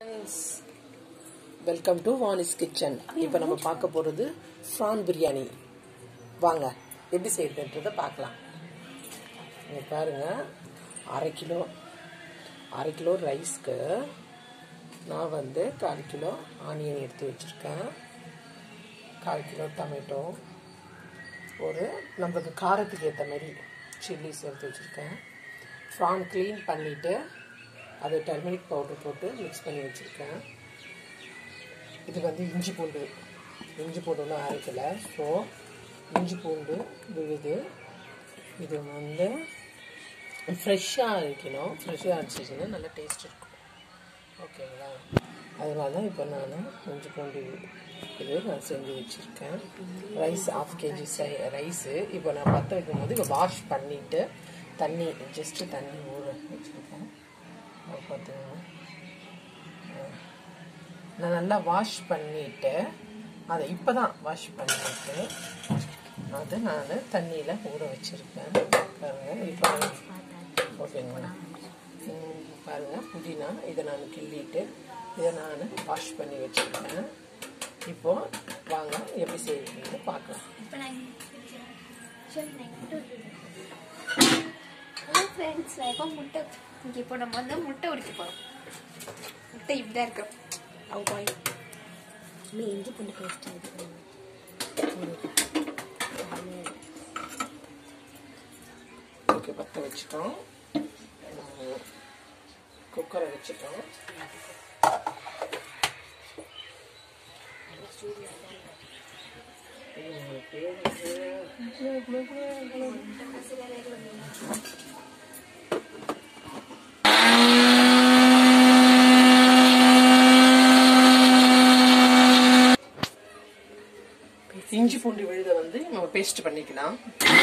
Friends welcome to Vani's kitchen இப்போ நம்ம பார்க்க போகிறது ஃப்ரான் பிரியாணி வாங்க எப்படி செய்யறதுன்றதை பார்க்கலாம் இங்கே பாருங்க அரை கிலோ அரை கிலோ ரைஸ்க்கு நான் வந்து கால் கிலோ ஆனியன் எடுத்து வச்சுருக்கேன் கால் கிலோ டொமேட்டோ ஒரு நம்மளுக்கு காரத்துக்கு ஏற்ற மாதிரி சில்லிஸ் எடுத்து வச்சுருக்கேன் ஃப்ரான் க்ளீன் பண்ணிவிட்டு அது டர்மரிக் பவுடர் போட்டு மிக்ஸ் பண்ணி வச்சுருக்கேன் இது வந்து இஞ்சி பூண்டு இஞ்சி பூண்டு ஒன்றும் அரைக்கலை ஸோ இஞ்சி பூண்டு விழுது இது வந்து ஃப்ரெஷ்ஷாக அரைக்கணும் ஃப்ரெஷ்ஷாக அரைச்சிச்சின்னா நல்லா டேஸ்ட் இருக்கும் ஓகேங்களா அதனால தான் இப்போ நான் இஞ்சி பூண்டு இது நான் செஞ்சு வச்சுருக்கேன் ரைஸ் ஆஃப் கேஜி சை ரைஸு இப்போ நான் பற்ற வைக்கும் போது இப்போ வாஷ் பண்ணிவிட்டு தண்ணி ஜஸ்ட்டு தண்ணி ஊற வச்சுருக்கேன் அது பார்த்தீங்கன்னா நான் நல்லா வாஷ் பண்ணிவிட்டு அதை இப்போ தான் வாஷ் பண்ணிவிட்டு அதை நான் தண்ணியில் ஊற வச்சுருக்கேன் பாருங்கள் இப்போ ஓகேங்களா ம், பாருங்க புதினா இதை நான் கிள்ளிட்டு இதை நான் வாஷ் பண்ணி வச்சுருக்கேன் இப்போ வாங்க எப்படி செய்யறதுன்னு பார்க்கலாம் இப்போ நான் ஹலோ ஃப்ரெண்ட்ஸ் நான் இப்போ முட்டை இங்கே இப்போ நம்ம வந்து முட்டை உரிக்க போகிறோம் முட்டை இப்படி தான் இருக்கு அவங்க பாய் நீ இஞ்சி பூண்டு பேஸ்ட் இது ஓகே பற்ற வச்சுட்டோம் குக்கரை வச்சுட்டோம் இஞ்சி பூண்டு விழுத வந்து நம்ம பேஸ்ட் பண்ணிக்கலாம்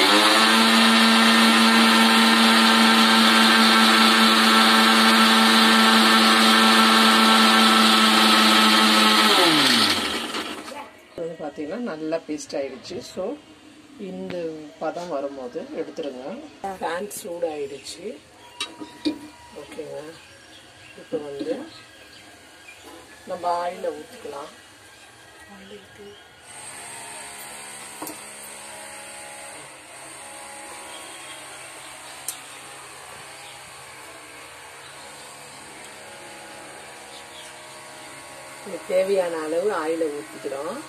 வந்து பார்த்தீங்கன்னா நல்லா பேஸ்ட் ஆயிடுச்சு ஸோ இந்த பதம் வரும்போது எடுத்துருங்க பேன் சூடு ஆயிடுச்சு ஓகேங்க இப்போ வந்து நம்ம ஆயில ஊற்றிக்கலாம் இதுக்கு தேவையான அளவு ஆயில ஊற்றிக்கிறோம்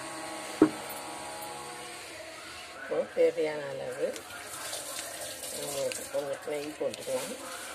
இப்போ தேவையான அளவு அஹ், கொஞ்சம் நெய் போட்டுக்கலாம்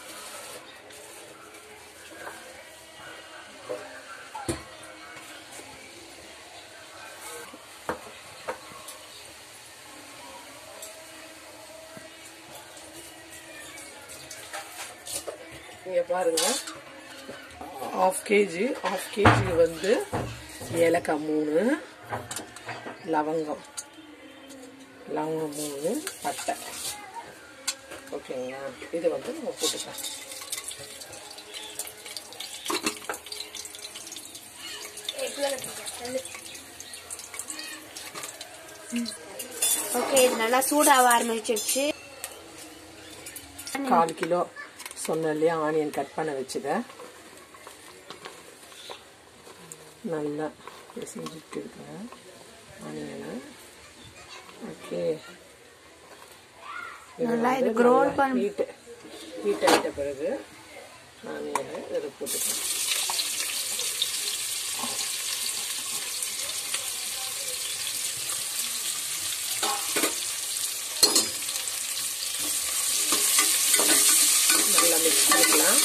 இங்க பாருங்க ஆஃப் கேஜி ஆஃப் கேஜி வந்து ஏலக்காய் மூணு லவங்கம் லவங்கம் மூணு பட்டை ஓகேங்களா இது வந்து நம்ம போட்டுக்கலாம் ஓகே இது நல்லா சூடாக ஆரம்பிச்சிருச்சு கால் கிலோ சொன்ன இல்லையா ஆனியன் கட் பண்ண வச்சுத நல்லா செஞ்சுட்டு இருக்கேன் ஆனியனை ஓகே நல்லா இது grow பண்ண- ஹீட் ஹீட் ஆகிட்ட பிறகு ஆனியனை இதில் போட்டுக்கலாம் நல்லா மிக்ஸ் பண்ணிக்கலாம்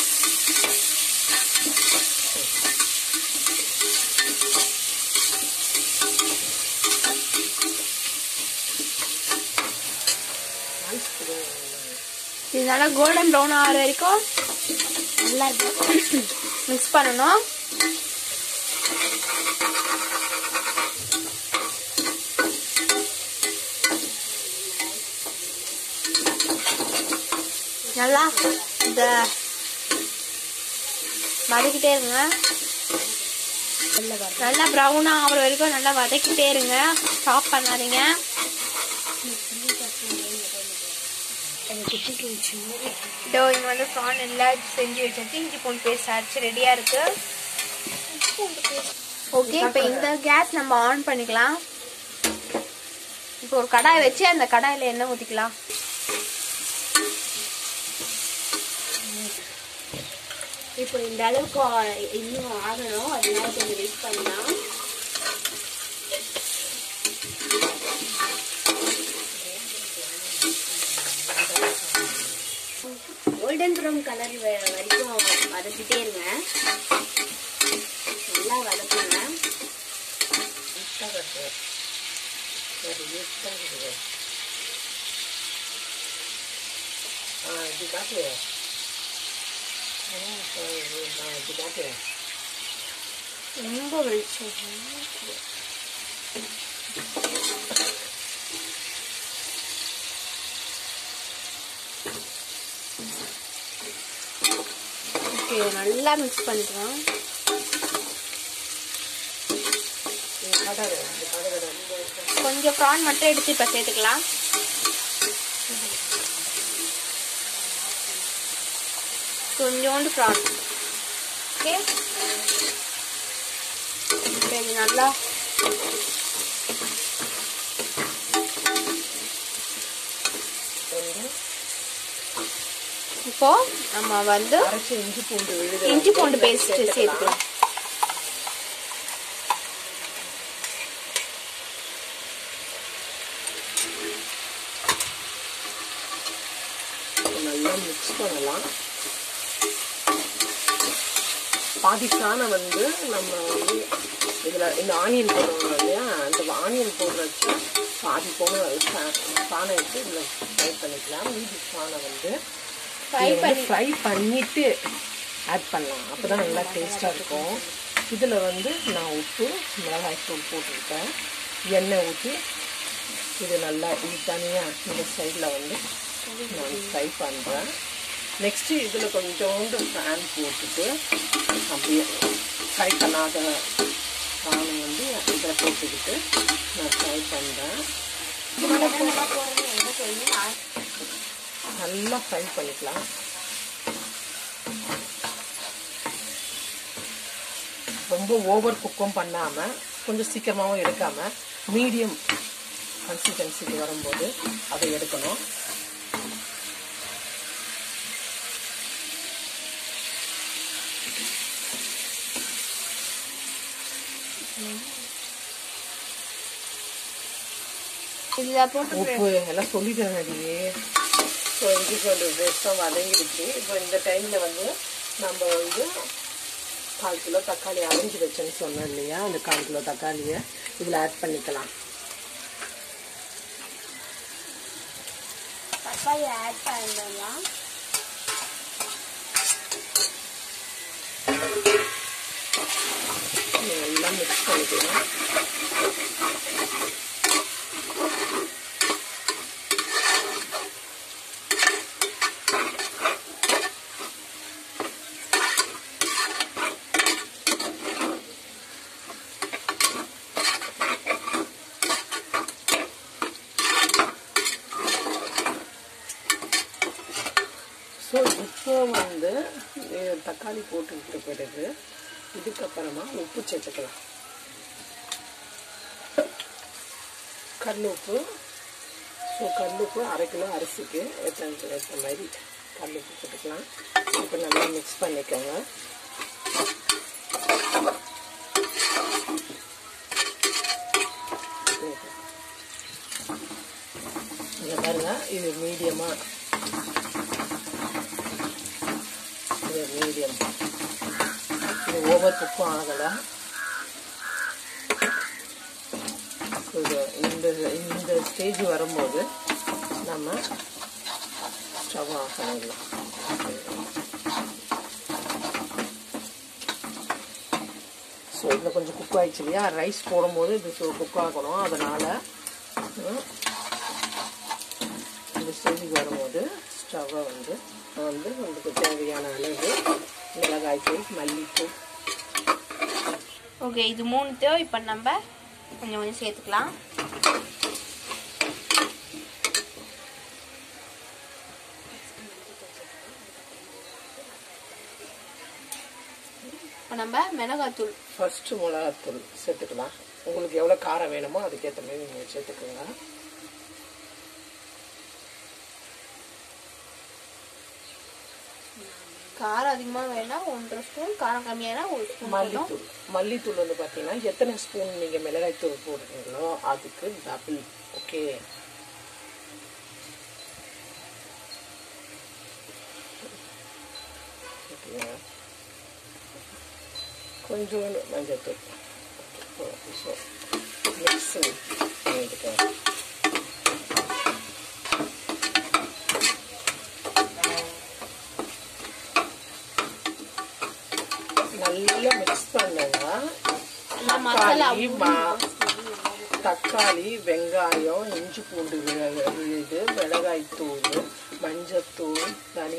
இது நல்லா கோல்டன் ப்ரௌன் ஆகிற வரைக்கும் நல்லா இருக்கும் மிக்ஸ் பண்ணணும் நல்லா இந்த வதக்கிட்டே இருங்க நல்லா ப்ரௌன் ஆகிற வரைக்கும் நல்லா வதக்கிட்டே இருங்க ஸ்டாப் பண்ணாதீங்க இதோ இங்கே வந்து ப்ரான் எல்லாம் செஞ்சு வச்சாச்சு இஞ்சி பூண்டு பேஸ்ட் அரைச்சி ரெடியாக இருக்குது ஓகே இப்போ இந்த கேஸ் நம்ம ஆன் பண்ணிக்கலாம் இப்போ ஒரு கடாய் வச்சு அந்த கடாயில எண்ணெய் ஊற்றிக்கலாம் இப்போ இந்த அளவுக்கு ஆ- இன்னும் ஆகணும் அதனால கொஞ்சம் வெயிட் பண்ணலாம் கோல்டன் ப்ரௌன் கலர் வரைக்கும் வதக்கிட்டே இருங்க நல்லா வதக்குங்க ஆ இது காட்டு ஆ, ஆ, இது காட்டு ரொம்ப வெளிச்சம் ஓகே நல்லா மிக்ஸ் பண்ணிக்கலாம் இது காட்டாது இது காட்டாது கொஞ்சம் ப்ரான் மட்டும் எடுத்து இப்போ சேர்த்துக்கலாம் கொஞ்சோண்டு ப்ரான் ஓகே இப்போ இது நல்லா வந்து இப்போ நம்ம வந்து அரைச்ச இஞ்சி பூண்டு விழுது இஞ்சி பூண்டு பேஸ்ட் சேர்த்துக்கலாம் நல்லா மிக்ஸ் பண்ணலாம் பாதி சாணை வந்து நம்ம வந்து இதில் இந்த ஆனியன் போடுறோம் இல்லையா அந்த ஆனியன் போடுறச்ச பாதி போன சாணை எடுத்து இதில் ஃப்ரை பண்ணிக்கலாம் மீதி சாணை வந்து ஃப்ரை பண்ணி ஃப்ரை பண்ணிட்டு ஆட் பண்ணலாம் அப்போ தான் நல்லா டேஸ்ட்டாக இருக்கும் இதில் வந்து நான் உப்பு மிளகாய் தூள் போட்டிருக்கேன் எண்ணெய் ஊற்றி இது நல்லா இது தனியாக இந்த சைடில் வந்து நான் ஃப்ரை பண்ணுறேன் நெக்ஸ்ட்டு இதில் கொஞ்சோண்டு ஃபேன் போட்டுட்டு அப்படியே ஃப்ரை பண்ணாத ஃபேனை வந்து இதில் போட்டுக்கிட்டு நான் ஃப்ரை பண்ணுறேன் நல்லா ஃப்ரை பண்ணிக்கலாம் ரொம்ப ஓவர் குக்கும் பண்ணாமல் கொஞ்சம் சீக்கிரமாகவும் எடுக்காமல் மீடியம் கன்சிஸ்டன்சிக்கு வரும்போது அதை எடுக்கணும் இதில் போட்டு உப்பு எல்லாம் சொல்லிட்டேன் அடியே ஸோ இஞ்சி பூண்டு பேஸ்ட்டும் வதங்கிடுச்சு இப்போ இந்த டைமில் வந்து நம்ம வந்து கால் கிலோ தக்காளி அரைஞ்சி வச்சேன்னு சொன்னேன் இல்லையா அந்த கால் கிலோ தக்காளியை இதில் ஆட் பண்ணிக்கலாம் தக்காளி ஆட் பண்ணிடலாம் நல்லா மிக்ஸ் பண்ணிக்கலாம் ஸோ இப்போ வந்து அஹ், தக்காளி போட்டுக்கிட்ட பிறகு இதுக்கப்புறமா உப்பு சேர்த்துக்கலாம் கல் உப்பு ஸோ கல் உப்பு அரை கிலோ அரிசிக்கு ஏற்ற ஏற்ற மாதிரி கல் உப்பு போட்டுக்கலாம் இப்போ நல்லா மிக்ஸ் பண்ணிக்கோங்க இங்கே பாருங்க இது மீடியமாக இது மீடியம் இது ஓவர் குக்கும் ஆகலை இது இந்த இந்த ஸ்டேஜ் வரும்போது நம்ம ஸ்டவ் ஆஃப் பண்ணிடலாம் ஸோ இதில் கொஞ்சம் குக் ஆயிடுச்சு இல்லையா ரைஸ் போடும்போது இது குக் ஆகணும் அதனால் இந்த ஸ்டேஜுக்கு வரும்போது ஸ்டவ்வை வந்து வந்து உங்களுக்கு தேவையான அளவு மிளகாய் தூள் மல்லித்தூள் ஓகே இது மூணுத்தையும் இப்போ நம்ம கொஞ்சம் கொஞ்சம் சேர்த்துக்கலாம் இப்போ நம்ம நம்ம மிளகாத்தூள் ஃபர்ஸ்ட் மிளகாத்தூள் சேர்த்துக்கலாம் உங்களுக்கு எவ்வளோ காரம் வேணுமோ அதுக்கேற்ற மாதிரி நீங்கள் சேர்த்துக்கோங்க காரம் அதிகமா வேணாம் ஒன்றரை ஸ்பூன் காரம் கம்மியானா ஒரு ஸ்பூன் போதும் மல்லித்தூள் மல்லித்தூள் வந்து பார்த்தீங்கன்னா எத்தனை ஸ்பூன் நீங்கள் மிளகாய்த்தூள் போடுறீங்களோ அதுக்கு டபுள் ஓகே ஓகேங்க கொஞ்சோண்டு மஞ்சத்தூள் ஸோ மிக்ஸிங் பண்ணிட்டுக்கோங்க நல்லா மிக்ஸ் பண்ணுங்க நல்லா மசாலா தக்காளி மா- தக்காளி வெங்காயம் இஞ்சி பூண்டு விழ- விழுது மிளகாய் தூள் மஞ்சத்தூள் தனி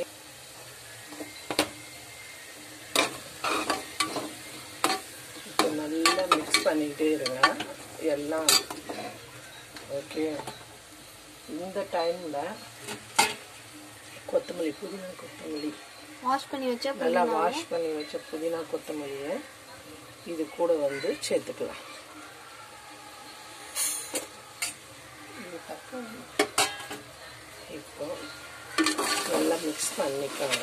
இப்போ நல்லா மிக்ஸ் பண்ணிக்கிட்டே இருங்க எல்லாம் ஓகே இந்த டைமில் கொத்தமல்லி புதினா கொத்தமல்லி வாஷ் பண்ணி வச்சா நல்லா புதினா வாஷ் பண்ணி வச்ச புதினா கொத்தமல்லியை இது கூட வந்து சேர்த்துக்கலாம் இது தக்காளி. இப்போ நல்லா மிக்ஸ் பண்ணிக்கோங்க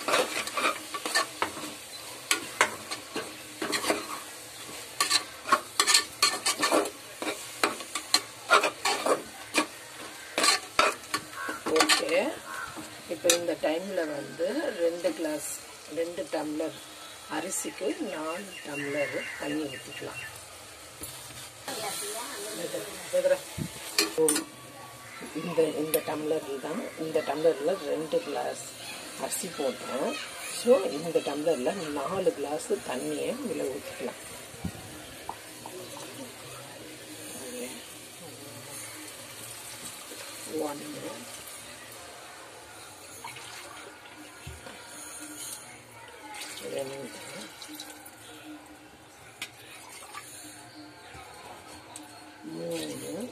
ஓகே இப்போ இந்த டைமில் வந்து ரெண்டு கிளாஸ் ரெண்டு டம்ளர் அரிசிக்கு நாலு டம்ளர் தண்ணி ஊற்றிக்கலாம் இந்த இந்த டம்ளரில் தான் இந்த டம்ளரில் ரெண்டு கிளாஸ் அரிசி போட்டோம் ஸோ இந்த டம்ளரில் நாலு கிளாஸ் தண்ணியை இதில் ஊற்றிக்கலாம் ஒன்று ரெண்டு மூணு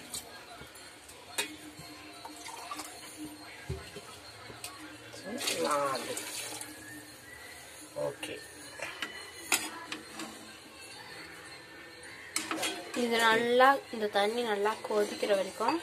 நாலு ஓகே இது நல்லா இந்த தண்ணி நல்லா கொதிக்கிற வரைக்கும்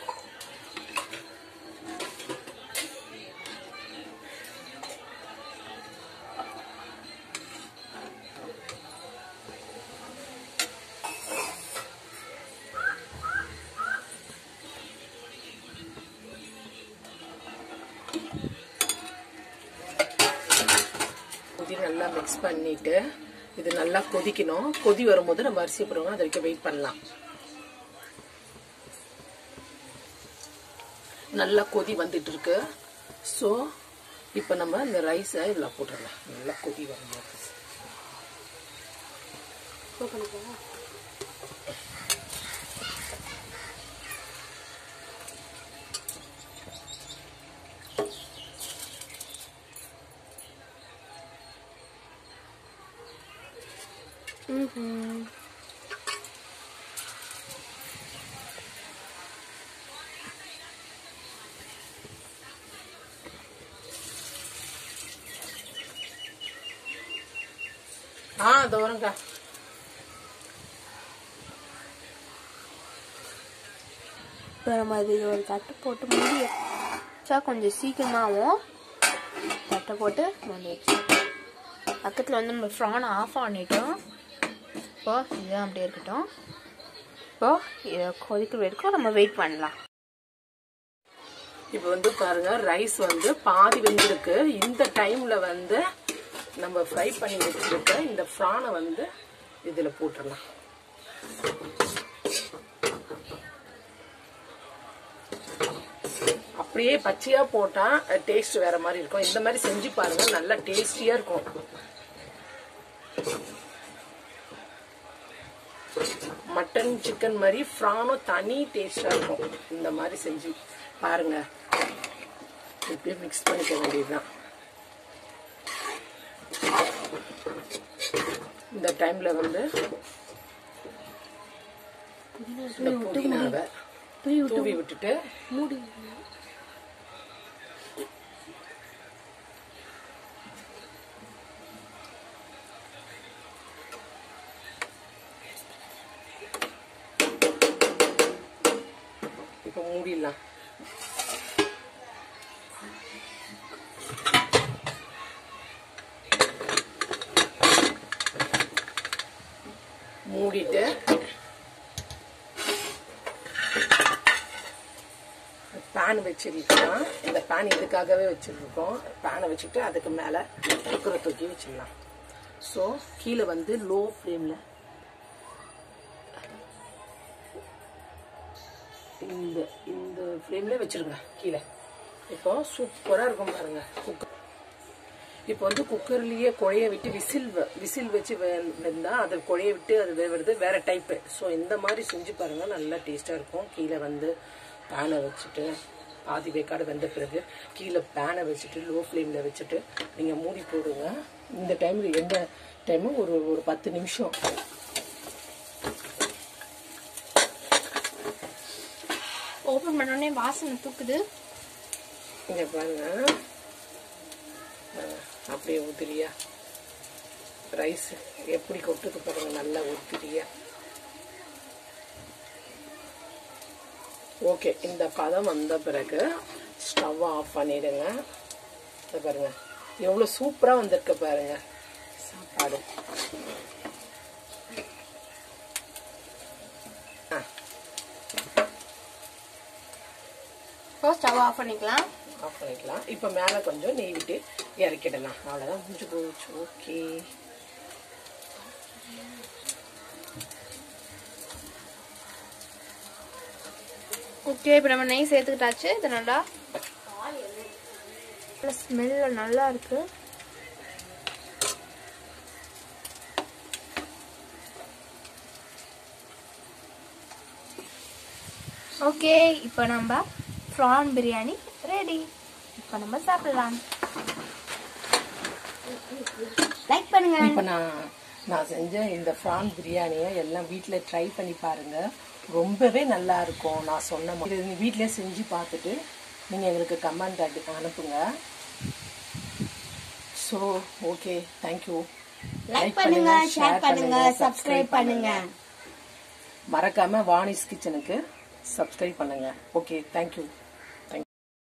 கொதி நல்லா மிக்ஸ் பண்ணிட்டு இது நல்லா கொதிக்கணும் கொதி வரும்போது நம்ம அரிசி போடுவோம் அது வரைக்கும் வெயிட் பண்ணலாம் நல்லா கொதி வந்துட்டு இருக்கு ஸோ இப்போ நம்ம இந்த ரைஸை இதில் போட்டுடலாம் நல்லா கொதி வரும்போது ம்ஹும். ஆ தோரங்கா இப்போ நம்ம இது ஒரு தட்டை போட்டு மூடி வச்சா கொஞ்சம் சீக்கிரமாகவும் தட்டை போட்டு மூடி வச்சோம் பக்கத்தில் வந்து நம்ம ஃப்ரானை ஆஃப் பண்ணிட்டோம் இப்போ இதுதான் அப்படியே இருக்கட்டும் இப்போ இதை கொதிக்கிற வரைக்கும் நம்ம வெயிட் பண்ணலாம் இப்போ வந்து பாருங்க ரைஸ் வந்து பாதி வெந்திருக்கு இந்த டைம்ல வந்து நம்ம ஃப்ரை பண்ணி வச்சிருக்க இந்த ஃப்ரானை வந்து இதில் போட்டுடலாம் அப்படியே பச்சையா போட்டா டேஸ்ட் வேற மாதிரி இருக்கும் இந்த மாதிரி செஞ்சு பாருங்க நல்லா டேஸ்டியா இருக்கும் மட்டன் சிக்கன் மாதிரி ஃப்ரானும் தனி டேஸ்டா இருக்கும் இந்த மாதிரி செஞ்சு பாருங்க இப்படியே மிக்ஸ் பண்ணிக்க வேண்டியதுதான் இந்த டைம்ல வந்து இந்த புதினாவை தூவி விட்டுட்டு மூடி மூடிடலாம் மூடிட்டு பேன் வச்சிருக்கோம் இந்த பேன் இதுக்காகவே வச்சிருக்கோம் பேனை வச்சுட்டு அதுக்கு மேலே குக்கரை தூக்கி வச்சிடலாம் ஸோ கீழே வந்து லோ ஃப்ளேமில் இந்த இந்த ஃப்ளேம்ல வச்சிருங்க கீழே இப்போ சூப்பராக இருக்கும் பாருங்க குக்கர் இப்போ வந்து குக்கர்லேயே குழைய விட்டு விசில் வ- விசில் வச்சு வெ- வெந்தா அதை குழைய விட்டு அது வேவுறது வேற டைப்பு ஸோ இந்த மாதிரி செஞ்சு பாருங்க நல்லா டேஸ்ட்டாக இருக்கும் கீழே வந்து பேனை வச்சுட்டு பாதி வேக்காடு வெந்த பிறகு கீழே பேனை வச்சுட்டு லோ ஃப்ளேமில் வச்சுட்டு நீங்கள் மூடி போடுங்க இந்த டைமில் எந்த டைமும் ஒரு ஒரு பத்து நிமிஷம் ஓப்பன் பண்ணோடனே வாசனை தூக்குது இங்க பாருங்க ஆ, அப்படியே உதிரியா ரைஸ் எப்படி கொட்டுது பாருங்க நல்லா உதிரியா ஓகே இந்த பதம் வந்த பிறகு ஸ்டவ் ஆஃப் பண்ணிடுங்க இதை பாருங்க எவ்வளோ சூப்பராக வந்திருக்கு பாருங்க சாப்பாடு ஆ ஃபர்ஸ்ட் ஸ்டவ் ஆஃப் பண்ணிக்கலாம் ஆஃப் பண்ணிக்கலாம் இப்போ மேலே கொஞ்சம் நெய் விட்டு இறக்கிடலாம் அவ்வளோதான் முடிஞ்சு போச்சு ஓகே ஓகே இப்போ நம்ம நெய் சேர்த்துக்கிட்டாச்சு இது நல்லா ஸ்மெல்ல நல்லா இருக்கு ஓகே இப்போ நம்ம ப்ரான் பிரியாணி ரெடி இப்போ நம்ம சாப்பிடலாம் லைக் பண்ணுங்க இப்போ நான் நான் செஞ்ச இந்த ஃப்ரான் பிரியாணியை எல்லாம் வீட்டில் ட்ரை பண்ணி பாருங்க ரொம்பவே நல்லா இருக்கும் நான் சொன்ன மாதிரி இது வீட்டிலே செஞ்சு பார்த்துட்டு நீங்கள் எங்களுக்கு கமெண்ட் அடி அனுப்புங்க ஸோ ஓகே தேங்க்யூ லைக் பண்ணுங்க ஷேர் பண்ணுங்க சப்ஸ்கிரைப் பண்ணுங்க மறக்காம வாணிஸ் கிச்சனுக்கு சப்ஸ்கிரைப் பண்ணுங்க ஓகே தேங்க்யூ